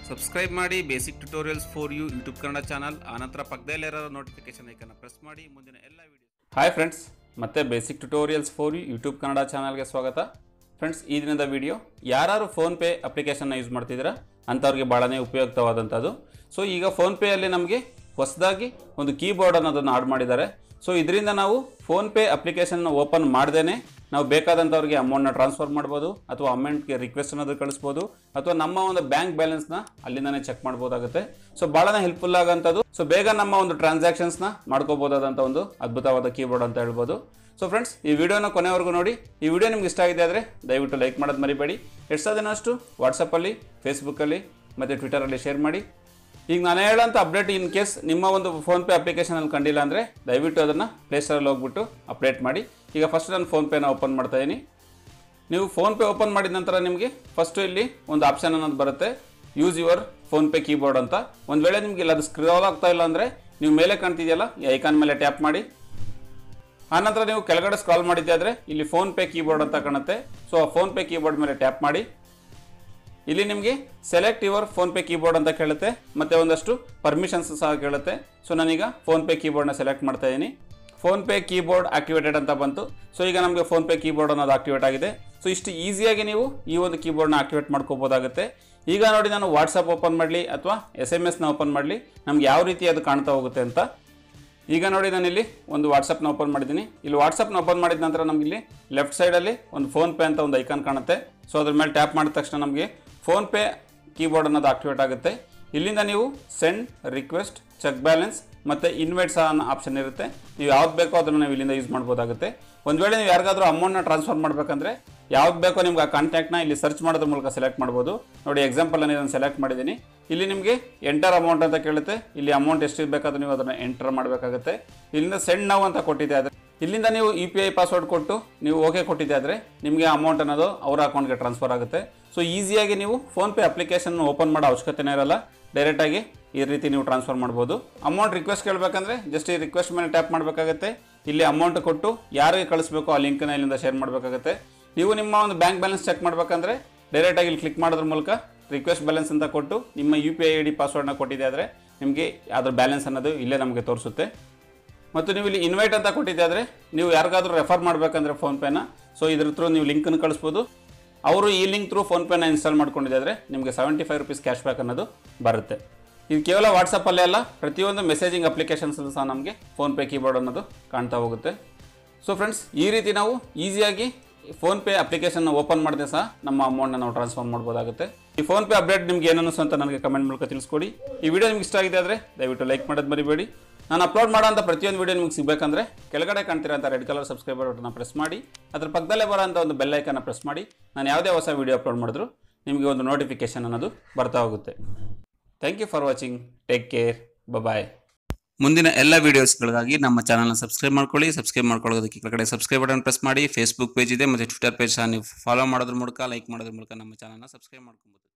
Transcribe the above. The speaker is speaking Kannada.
ಸಬ್ಸ್ಕ್ರೈಬ್ ಮಾಡಿ basic tutorials for you YouTube Kannada channel ಆನಂತರ ಪಕ್ಕದಲ್ಲಿರೋ ನೋಟಿಫಿಕೇಶನ್ ಐಕನ್ನ ಪ್ರೆಸ್ ಮಾಡಿ ಮುಂದಿನ ಎಲ್ಲ ವಿಡಿಯೋ ಹಾಯ್ ಫ್ರೆಂಡ್ಸ್ ಮತ್ತೆ basic tutorials for you YouTube Kannada ಚಾನಲ್ಗೆ ಸ್ವಾಗತ ಫ್ರೆಂಡ್ಸ್ ಈ ದಿನದ ವಿಡಿಯೋ ಯಾರು ಫೋನ್ಪೇ ಅಪ್ಲಿಕೇಶನ್ನ ಯೂಸ್ ಮಾಡ್ತಿದ್ದೀರಾ ಅಂಥವ್ರಿಗೆ ಭಾಳನೇ ಉಪಯುಕ್ತವಾದಂಥದ್ದು ಸೊ ಈಗ ಫೋನ್ಪೇಯಲ್ಲಿ ನಮಗೆ ಹೊಸದಾಗಿ ಒಂದು ಕೀಬೋರ್ಡ್ ಅನ್ನೋದನ್ನು ಆಡ್ ಮಾಡಿದ್ದಾರೆ ಸೊ ಇದರಿಂದ ನಾವು ಫೋನ್ಪೇ ಅಪ್ಲಿಕೇಶನ್ನ ಓಪನ್ ಮಾಡ್ದೇ ನಾವು ಬೇಕಾದಂಥವ್ರಿಗೆ ಅಮೌಂಟ್ನ ಟ್ರಾನ್ಸ್ಫರ್ ಮಾಡ್ಬೋದು ಅಥವಾ ಅಮೌಂಟ್ಗೆ ರಿಕ್ವೆಸ್ಟ್ ಅನ್ನೋದು ಕಳಿಸ್ಬೋದು ಅಥವಾ ನಮ್ಮ ಒಂದು ಬ್ಯಾಂಕ್ ಬ್ಯಾಲೆನ್ಸ್ನ ಅಲ್ಲಿಂದನೇ ಚೆಕ್ ಮಾಡ್ಬೋದಾಗುತ್ತೆ ಸೊ ಭಾಳನೇ ಹೆಲ್ಪ್ಫುಲ್ ಆಗೋಂಥದ್ದು ಸೊ ಬೇಗ ನಮ್ಮ ಒಂದು ಟ್ರಾನ್ಸಾಕ್ಷನ್ಸ್ನ ಮಾಡ್ಕೋಬೋದಾದಂಥ ಒಂದು ಅದ್ಭುತವಾದ ಕೀಬೋರ್ಡ್ ಅಂತ ಹೇಳ್ಬೋದು ಸೊ ಫ್ರೆಂಡ್ಸ್ ಈ ವಿಡಿಯೋನ ಕೊನೆವರೆಗೂ ನೋಡಿ ಈ ವಿಡಿಯೋ ನಿಮ್ಗೆ ಇಷ್ಟ ಆಗಿದೆ ಆದರೆ ದಯವಿಟ್ಟು ಲೈಕ್ ಮಾಡೋದು ಮರಿಬೇಡಿ ಎಷ್ಟು ದಿನ ಅಷ್ಟು ವಾಟ್ಸಪ್ಪಲ್ಲಿ ಫೇಸ್ಬುಕ್ಕಲ್ಲಿ ಮತ್ತು ಟ್ವಿಟರಲ್ಲಿ ಶೇರ್ ಮಾಡಿ ಈಗ ನಾನು ಹೇಳೋಂಥ ಅಪ್ಡೇಟ್ ಇನ್ ಕೇಸ್ ನಿಮ್ಮ ಒಂದು ಫೋನ್ಪೇ ಅಪ್ಲಿಕೇಶನಲ್ಲಿ ಕಂಡಿಲ್ಲ ಅಂದರೆ ದಯವಿಟ್ಟು ಅದನ್ನು ಪ್ಲೇಸ್ಟೋರಲ್ಲಿ ಹೋಗ್ಬಿಟ್ಟು ಅಪ್ಡೇಟ್ ಮಾಡಿ ಈಗ ಫಸ್ಟ್ ನಾನು ಫೋನ್ಪೇನ ಓಪನ್ ಮಾಡ್ತಾ ಇದ್ದೀನಿ ನೀವು ಫೋನ್ಪೇ ಓಪನ್ ಮಾಡಿದ ನಂತರ ನಿಮಗೆ ಫಸ್ಟು ಇಲ್ಲಿ ಒಂದು ಆಪ್ಷನ್ ಅನ್ನೋದು ಬರುತ್ತೆ ಯೂಸ್ ಯುವರ್ ಫೋನ್ಪೇ ಕೀಬೋರ್ಡ್ ಅಂತ ಒಂದು ವೇಳೆ ನಿಮಗೆ ಇಲ್ಲ ಅದು ಸ್ಕ್ರೋಲ್ ಆಗ್ತಾ ಇಲ್ಲ ಅಂದರೆ ನೀವು ಮೇಲೆ ಕಾಣ್ತಿದೆಯಲ್ಲ ಈ ಐಕಾನ್ ಮೇಲೆ ಟ್ಯಾಪ್ ಮಾಡಿ ಆನಂತರ ನೀವು ಕೆಳಗಡೆ ಸ್ಕ್ರಾಲ್ ಮಾಡಿದ್ದೆ ಆದರೆ ಇಲ್ಲಿ ಫೋನ್ ಪೇ ಕೀಬೋರ್ಡ್ ಅಂತ ಕಾಣುತ್ತೆ ಸೊ ಆ ಫೋನ್ ಪೇ ಕೀಬೋರ್ಡ್ ಮೇಲೆ ಟ್ಯಾಪ್ ಮಾಡಿ ಇಲ್ಲಿ ನಿಮಗೆ select your PhonePe keyboard ಅಂತ ಕೇಳುತ್ತೆ ಮತ್ತೆ ಒಂದಷ್ಟು ಪರ್ಮಿಷನ್ಸ್ ಸಹ ಕೇಳುತ್ತೆ ಸೊ ನಾನೀಗ ಫೋನ್ ಪೇ ಕೀಬೋರ್ಡ್ನ ಸೆಲೆಕ್ಟ್ ಮಾಡ್ತಾ ಇದ್ದೀನಿ ಫೋನ್ ಪೇ ಕೀಬೋರ್ಡ್ ಆಕ್ಟಿವೇಟೆಡ್ ಅಂತ ಬಂತು ಸೊ ಈಗ ನಮಗೆ ಫೋನ್ ಪೇ ಕೀಬೋರ್ಡ್ ಅನ್ನೋದು ಆಕ್ಟಿವೇಟ್ ಆಗಿದೆ ಸೊ ಇಷ್ಟು ಈಸಿಯಾಗಿ ನೀವು ಈ ಒಂದು ಕೀಬೋರ್ಡ್ನ ಆಕ್ಟಿವೇಟ್ ಮಾಡ್ಕೋಬೋದಾಗುತ್ತೆ ಈಗ ನೋಡಿ ನಾನು ವಾಟ್ಸಪ್ ಓಪನ್ ಮಾಡಲಿ ಅಥವಾ ಎಸ್ ಎಮ್ ಎಸ್ನ ಓಪನ್ ಮಾಡಲಿ ನಮ್ಗೆ ಯಾವ ರೀತಿ ಅದು ಕಾಣ್ತಾ ಹೋಗುತ್ತೆ ಅಂತ ಈಗ ನೋಡಿ ನಾನು ಇಲ್ಲಿ ಒಂದು ವಾಟ್ಸಪ್ನ ಓಪನ್ ಮಾಡಿದ್ದೀನಿ ಇಲ್ಲಿ ವಾಟ್ಸಪ್ನ ಓಪನ್ ಮಾಡಿದ ನಂತರ ನಮ್ಗೆ ಇಲ್ಲಿ ಲೆಫ್ಟ್ ಸೈಡಲ್ಲಿ ಒಂದು ಫೋನ್ ಪೇ ಅಂತ ಒಂದು ಐಕಾನ್ ಕಾಣುತ್ತೆ ಸೊ ಅದ್ರ ಮೇಲೆ ಟ್ಯಾಪ್ ಮಾಡಿದ ತಕ್ಷಣ ನಮಗೆ ಫೋನ್ ಪೇ ಕೀಬೋರ್ಡ್ ಅನ್ನೋದು ಆಕ್ಟಿವೇಟ್ ಆಗುತ್ತೆ ಇಲ್ಲಿಂದ ನೀವು ಸೆಂಡ್ ರಿಕ್ವೆಸ್ಟ್ ಚೆಕ್ ಬ್ಯಾಲೆನ್ಸ್ ಮತ್ತು ಇನ್ವೈಟ್ ಸಹ ಅನ್ನೋ ಆಪ್ಷನ್ ಇರುತ್ತೆ ನೀವು ಯಾವ್ದು ಬೇಕೋ ಅದನ್ನು ನೀವು ಇಲ್ಲಿಂದ ಯೂಸ್ ಮಾಡ್ಬೋದಾಗುತ್ತೆ ಒಂದು ವೇಳೆ ನೀವು ಯಾರಿಗಾದ್ರೂ ಅಮೌಂಟ್ನ ಟ್ರಾನ್ಸ್ಫರ್ ಮಾಡಬೇಕಂದ್ರೆ ಯಾವ್ದು ಬೇಕೋ ನಿಮ್ಗೆ ಆ ಕಾಂಟ್ಯಾಕ್ಟ್ನ ಇಲ್ಲಿ ಸರ್ಚ್ ಮಾಡೋದ್ರ ಮೂಲಕ ಸೆಲೆಕ್ಟ್ ಮಾಡ್ಬೋದು ನೋಡಿ ಎಕ್ಸಾಂಪಲ್ ನಾನು ಇದನ್ನು ಸೆಲೆಕ್ಟ್ ಮಾಡಿದ್ದೀನಿ ಇಲ್ಲಿ ನಿಮಗೆ ಎಂಟರ್ ಅಮೌಂಟ್ ಅಂತ ಕೇಳುತ್ತೆ ಇಲ್ಲಿ ಅಮೌಂಟ್ ಎಷ್ಟು ಬೇಕಾದ್ರೂ ನೀವು ಅದನ್ನು ಎಂಟರ್ ಮಾಡಬೇಕಾಗುತ್ತೆ ಇಲ್ಲಿಂದ ಸೆಂಡ್ ನಾವು ಅಂತ ಕೊಟ್ಟಿದೆ ಆದರೆ ಇಲ್ಲಿಂದ ನೀವು ಯು ಪಿ ಐ ಪಾಸ್ವರ್ಡ್ ಕೊಟ್ಟು ನೀವು ಓಕೆ ಕೊಟ್ಟಿದ್ದೆ ಆದರೆ ನಿಮಗೆ ಅಮೌಂಟ್ ಅನ್ನೋದು ಅವರ ಅಕೌಂಟ್ಗೆ ಟ್ರಾನ್ಸ್ಫರ್ ಆಗುತ್ತೆ ಸೊ ಈಸಿಯಾಗಿ ನೀವು ಫೋನ್ಪೇ ಅಪ್ಲಿಕೇಶನ್ ಓಪನ್ ಮಾಡೋ ಅವಶ್ಯಕತೆನೇ ಇರಲ್ಲ ಡೈರೆಕ್ಟಾಗಿ ಈ ರೀತಿ ನೀವು ಟ್ರಾನ್ಸ್ಫರ್ ಮಾಡ್ಬೋದು ಅಮೌಂಟ್ ರಿಕ್ವೆಸ್ಟ್ ಕೇಳಬೇಕಂದ್ರೆ ಜಸ್ಟ್ ಈ ರಿಕ್ವೆಸ್ಟ್ ಮೇಲೆ ಟ್ಯಾಪ್ ಮಾಡಬೇಕಾಗುತ್ತೆ ಇಲ್ಲಿ ಅಮೌಂಟ್ ಕೊಟ್ಟು ಯಾರಿಗೆ ಕಳಿಸ್ಬೇಕು ಆ ಲಿಂಕ್ನ ಇಲ್ಲಿಂದ ಶೇರ್ ಮಾಡಬೇಕಾಗುತ್ತೆ ನೀವು ನಿಮ್ಮ ಒಂದು ಬ್ಯಾಂಕ್ ಬ್ಯಾಲೆನ್ಸ್ ಚೆಕ್ ಮಾಡಬೇಕಂದ್ರೆ ಡೈರೆಕ್ಟಾಗಿ ಇಲ್ಲಿ ಕ್ಲಿಕ್ ಮಾಡೋದ್ರ ಮೂಲಕ ರಿಕ್ವೆಸ್ಟ್ ಬ್ಯಾಲೆನ್ಸ್ ಅಂತ ಕೊಟ್ಟು ನಿಮ್ಮ U P I I D ಪಾಸ್ವರ್ಡ್ನ ಕೊಟ್ಟಿದೆ ಆದರೆ ನಿಮಗೆ ಅದ್ರ ಬ್ಯಾಲೆನ್ಸ್ ಅನ್ನೋದು ಇಲ್ಲೇ ನಮಗೆ ತೋರಿಸುತ್ತೆ ಮತ್ತು ನೀವು ಇಲ್ಲಿ ಇನ್ವೈಟ್ ಅಂತ ಕೊಟ್ಟಿದ್ದೆ ಆದರೆ ನೀವು ಯಾರಿಗಾದ್ರೂ ರೆಫರ್ ಮಾಡಬೇಕಂದ್ರೆ ಫೋನ್ಪೇನ ಸೊ ಇದ್ರ ಥ್ರೂ ನೀವು ಲಿಂಕನ್ನು ಕಳಿಸ್ಬೋದು ಅವರು ಈ ಲಿಂಕ್ ಥ್ರೂ ಫೋನ್ಪೇನ ಇನ್ಸ್ಟಾಲ್ ಮಾಡ್ಕೊಂಡಿದ್ದಾರೆ ನಿಮಗೆ seventy five rupees cashback ಅನ್ನೋದು ಬರುತ್ತೆ ಇದು ಕೇವಲ ವಾಟ್ಸಪ್ಪಲ್ಲೇ ಅಲ್ಲ ಪ್ರತಿಯೊಂದು ಮೆಸೇಜಿಂಗ್ ಅಪ್ಲಿಕೇಶನ್ಸಲ್ಲೂ ಸಹ ನಮಗೆ ಫೋನ್ಪೇ ಕೀಬೋರ್ಡ್ ಅನ್ನೋದು ಕಾಣ್ತಾ ಹೋಗುತ್ತೆ ಸೊ ಫ್ರೆಂಡ್ಸ್ ಈ ರೀತಿ ನಾವು ಈಸಿಯಾಗಿ ಫೋನ್ಪೇ ಅಪ್ಲಿಕೇಶನ್ ಓಪನ್ ಮಾಡದೆ ಸಹ ನಮ್ಮ ಅಮೌಂಟ್ನ ನಾವು ಟ್ರಾನ್ಸ್ಫರ್ ಮಾಡ್ಬೋದಾಗುತ್ತೆ ಈ ಫೋನ್ಪೇ ಅಪ್ಡೇಟ್ ನಿಮ್ಗೆ ಏನು ಅನಿಸ್ತು ಅಂತ ನನಗೆ ಕಮೆಂಟ್ ಮೂಲಕ ತಿಳಿಸ್ಕೊಡಿ ಈ ವಿಡಿಯೋ ನಿಮ್ಗೆ ಇಷ್ಟ ಆಗಿದೆ ಆದರೆ ದಯವಿಟ್ಟು ಲೈಕ್ ಮಾಡೋದು ಮರಿಬೇಡಿ ನಾನು ಅಪ್ಲೋಡ್ ಮಾಡೋಂಥ ಪ್ರತಿಯೊಂದು ವಿಡಿಯೋ ನಿಮ್ಗೆ ಸಿಗಬೇಕಂದ್ರೆ ಕೆಳಗಡೆ ಕಾಣ್ತಿರೋಂಥ ರೆಡ್ ಕಲರ್ ಸಬ್ಸ್ಕ್ರೈಬರ್ ಬಟನ್ನ ಪ್ರೆಸ್ ಮಾಡಿ ಅದ್ರ ಪಕ್ಕದಲ್ಲೇ ಬರೋಂಥ ಒಂದು ಬೆಲ್ ಐಕನ್ನ ಪ್ರೆಸ್ ಮಾಡಿ ನಾನು ಯಾವುದೇ ಹೊಸ ವಿಡಿಯೋ ಅಪ್ಲೋಡ್ ಮಾಡಿದ್ರು ನಿಮಗೆ ಒಂದು ನೋಟಿಫಿಕೇಶನ್ ಅನ್ನೋದು ಬರ್ತಾ ಹೋಗುತ್ತೆ thank you for watching take care bye ಮುಂದಿನ ಎಲ್ಲ ವೀಡಿಯೋಸ್ಗಳಿಗಾಗಿ ನಮ್ಮ ಚಾನಲ್ನ ಸಬ್ಸ್ಕ್ರೈಬ್ ಮಾಡ್ಕೊಳ್ಳಿ ಸಬ್ಸ್ಕ್ರೈಬ್ ಮಾಡ್ಕೊಳ್ಳೋದಕ್ಕೆ ಕೆಳಗಡೆ ಸಬ್ಸ್ಕ್ರೈಬ್ ಬಟನ್ ಪ್ರೆಸ್ ಮಾಡಿ ಫೇಸ್ಬುಕ್ ಪೇಜ್ ಇದೆ ಮತ್ತು ಟ್ವಿಟರ್ ಪೇಜ್ ಸಹ ನೀವು ಫಾಲೋ ಮಾಡೋದ್ರ ಮೂಲಕ ಲೈಕ್ ಮಾಡೋದ್ರ ಮೂಲಕ ನಮ್ಮ ಚಾನಲ್ನ ಸಬ್ಸ್ಕ್ರೈಬ್ ಮಾಡ್ಕೊಬೋದು